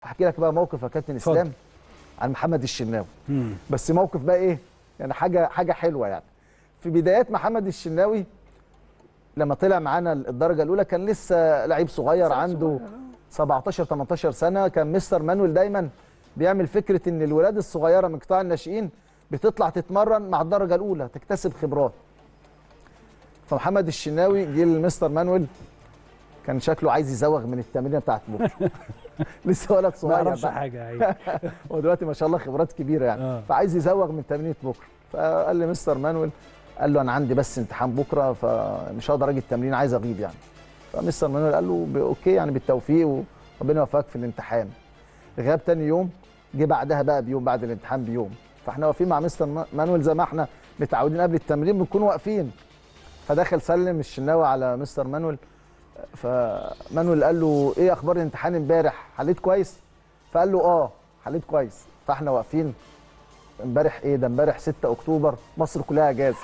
احكي لك بقى موقف يا كابتن اتفضل. اسلام عن محمد الشناوي مم. بس موقف بقى ايه يعني حاجه حاجه حلوه يعني في بدايات محمد الشناوي لما طلع معانا الدرجه الاولى كان لسه لعيب صغير عنده 17 18 سنه كان مستر مانويل دايما بيعمل فكره ان الولاد الصغيره من قطاع الناشئين بتطلع تتمرن مع الدرجه الاولى تكتسب خبرات فمحمد الشناوي جه لمستر مانويل كان شكله عايز يزوغ من التمرينه بتاعت بكره لسه ولد ما صغير اعرفش بقى. حاجه أيوة. هو دلوقتي ما شاء الله خبرات كبيره يعني آه. فعايز يزوغ من تمرينه بكره فقال لي مستر مانويل قال له انا عندي بس امتحان بكره فمش هقدر اجي التمرين عايز اغيب يعني فمستر مانويل قال له ب- اوكي يعني بالتوفيق وربنا يوفقك في الامتحان غاب تاني يوم جه بعدها بقى بيوم بعد الامتحان بيوم فاحنا واقفين مع مستر ما- مانويل زي ما احنا متعودين قبل التمرين بنكون واقفين فدخل سلم الشناوي على مستر مانويل فمانويل قال له ايه اخبار الامتحان امبارح حليت كويس فقال له اه حليت كويس فاحنا واقفين امبارح ايه ده امبارح 6 اكتوبر مصر كلها اجازه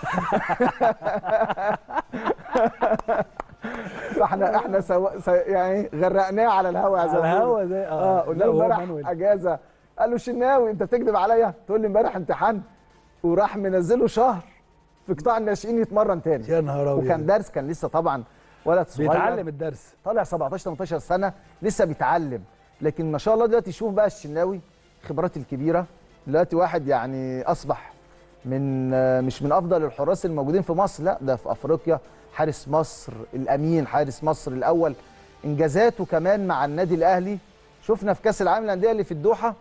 فاحنا احنا سو... سو... يعني غرقناه على الهوا يا على زلمه الهوا ده اه قلنا لا، له وهو امبارح مانويل. اجازه قال له شناوي انت تكذب عليا تقول لي امبارح امتحان وراح منزله شهر في قطاع الناشئين يتمرن تاني يا نهار ابيض وكان درس كان لسه طبعا ولد صغير بيتعلم الدرس طالع 17 18 سنه لسه بيتعلم لكن ما شاء الله دلوقتي شوف بقى الشناوي خبرات الكبيره دلوقتي واحد يعني اصبح من آه، مش من افضل الحراس الموجودين في مصر لا ده في افريقيا حارس مصر الامين حارس مصر الاول انجازاته كمان مع النادي الاهلي شفنا في كاس العالم للانديه اللي في الدوحه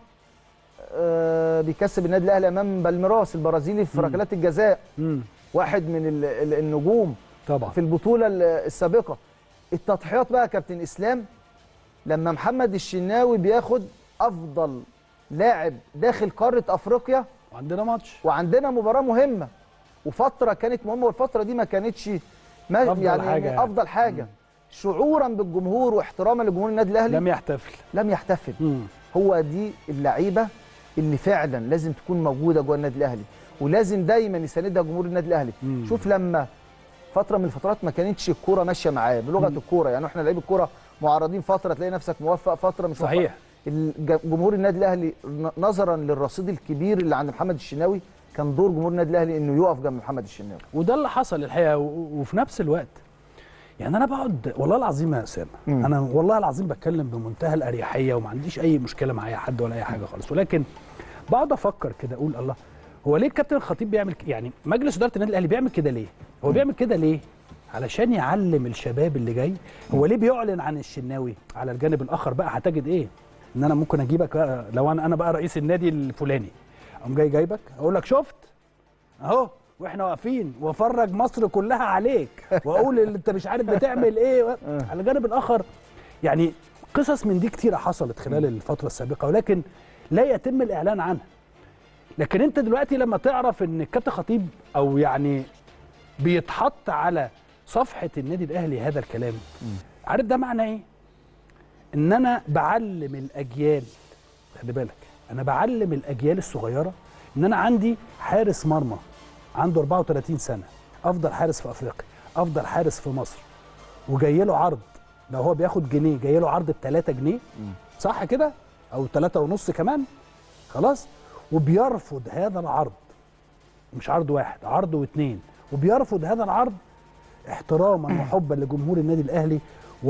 آه، بيكسب النادي الاهلي امام بالميراس البرازيلي في ركلات الجزاء امم واحد من ال- ال- النجوم طبعا في البطوله ال- السابقه التضحيات بقى يا كابتن اسلام لما محمد الشناوي بياخد افضل لاعب داخل قاره افريقيا وعندنا ماتش وعندنا مباراه مهمه وفتره كانت مهمه والفتره دي ما كانتش ما أفضل يعني حاجة يعني. افضل حاجه شعورا بالجمهور واحتراما لجمهور النادي الاهلي لم يحتفل لم يحتفل مم. هو دي اللعيبه اللي فعلا لازم تكون موجوده جوه النادي الاهلي ولازم دايما يساندها جمهور النادي الاهلي مم. شوف لما فتره من الفترات ما كانتش الكوره ماشيه معاه بلغه الكوره يعني احنا لعيب الكوره معرضين فتره تلاقي نفسك موفق فتره مش موفق. صحيح الج- جمهور النادي الاهلي ن- نظرا للرصيد الكبير اللي عند محمد الشناوي كان دور جمهور النادي الاهلي انه يقف جنب محمد الشناوي وده اللي حصل الحقيقه و- وفي نفس الوقت يعني انا بقعد والله العظيم يا اسامه مم. انا والله العظيم بتكلم بمنتهى الاريحيه وما عنديش اي مشكله مع اي حد ولا اي حاجه خالص ولكن بقعد افكر كده اقول الله هو ليه الكابتن الخطيب بيعمل ك- يعني مجلس اداره النادي الاهلي بيعمل كده ليه؟ هو بيعمل كده ليه؟ علشان يعلم الشباب اللي جاي هو ليه بيعلن عن الشناوي على الجانب الاخر بقى هتجد ايه؟ ان انا ممكن اجيبك بقى لو انا انا بقى رئيس النادي الفلاني اقوم جاي جايبك اقول لك شفت اهو واحنا واقفين وافرج مصر كلها عليك واقول اللي انت مش عارف بتعمل ايه و... على الجانب الاخر يعني قصص من دي كتيره حصلت خلال الفتره السابقه ولكن لا يتم الاعلان عنها لكن انت دلوقتي لما تعرف ان الكابتن خطيب او يعني بيتحط على صفحه النادي الاهلي هذا الكلام عارف ده معنى ايه ان انا بعلم الاجيال خلي بالك انا بعلم الاجيال الصغيره ان انا عندي حارس مرمى عنده 34 سنه افضل حارس في افريقيا افضل حارس في مصر وجاي له عرض لو هو بياخد جنيه جاي له عرض ب 3 جنيه صح كده او 3 ونص كمان خلاص وبيرفض هذا العرض مش عرض واحد عرض واثنين وبيرفض هذا العرض احتراما وحبا لجمهور النادي الاهلي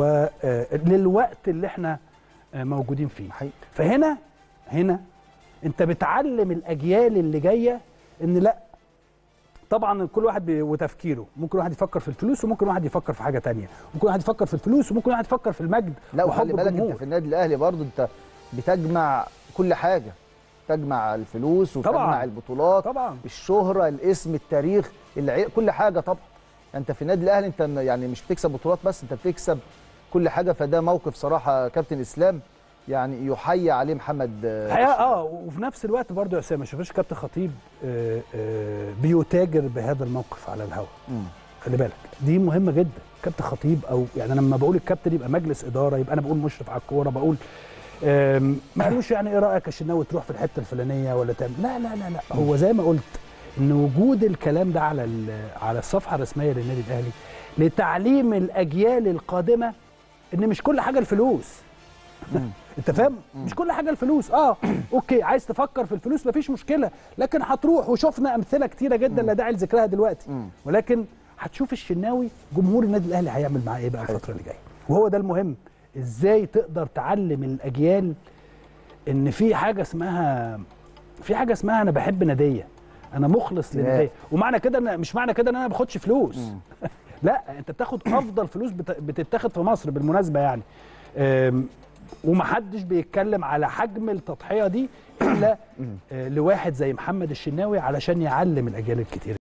وللوقت اللي احنا آه، موجودين فيه حقيقي. فهنا هنا انت بتعلم الاجيال اللي جايه ان لا طبعا كل واحد بي- وتفكيره ممكن واحد يفكر في الفلوس وممكن واحد يفكر في حاجه تانية ممكن واحد يفكر في الفلوس وممكن واحد يفكر في المجد لا وحب وخلي بالك انت الجمهور في النادي الاهلي برضو انت بتجمع كل حاجه تجمع الفلوس وتجمع طبعاً. البطولات طبعا الشهره الاسم التاريخ العي... كل حاجه طبعا انت في النادي الاهلي انت م- يعني مش بتكسب بطولات بس انت بتكسب كل حاجه فده موقف صراحه كابتن اسلام يعني يحيي عليه محمد آه، الحقيقه اه وفي نفس الوقت برضو يا اسامه ما شوفش كابتن خطيب آه، آه، بيتاجر بهذا الموقف على الهواء مم. خلي بالك دي مهمه جدا كابتن خطيب او يعني أنا لما بقول الكابتن يبقى مجلس اداره يبقى انا بقول مشرف على الكوره بقول آم، ما قالوش يعني ايه رايك يا شناوي تروح في الحته الفلانيه ولا تعمل لا لا لا لا هو زي ما قلت ان وجود الكلام ده على ال- على الصفحه الرسميه للنادي الاهلي لتعليم الاجيال القادمه ان مش كل حاجه الفلوس انت فاهم مش كل حاجه الفلوس اه اوكي عايز تفكر في الفلوس مفيش مشكله لكن هتروح وشفنا امثله كتيره جدا لا داعي لذكرها دلوقتي ولكن هتشوف الشناوي جمهور النادي الاهلي هيعمل معاه ايه بقى الفتره اللي جايه وهو ده المهم ازاي تقدر تعلم الاجيال ان في حاجه اسمها في حاجه اسمها انا بحب ناديه انا مخلص للناديه ومعنى كده إن- مش معنى كده ان انا ما باخدش فلوس لا انت بتاخد افضل فلوس بت- بتتاخد في مصر بالمناسبه يعني أم، ومحدش بيتكلم على حجم التضحيه دي الا آه، لواحد زي محمد الشناوي علشان يعلم الاجيال الكتير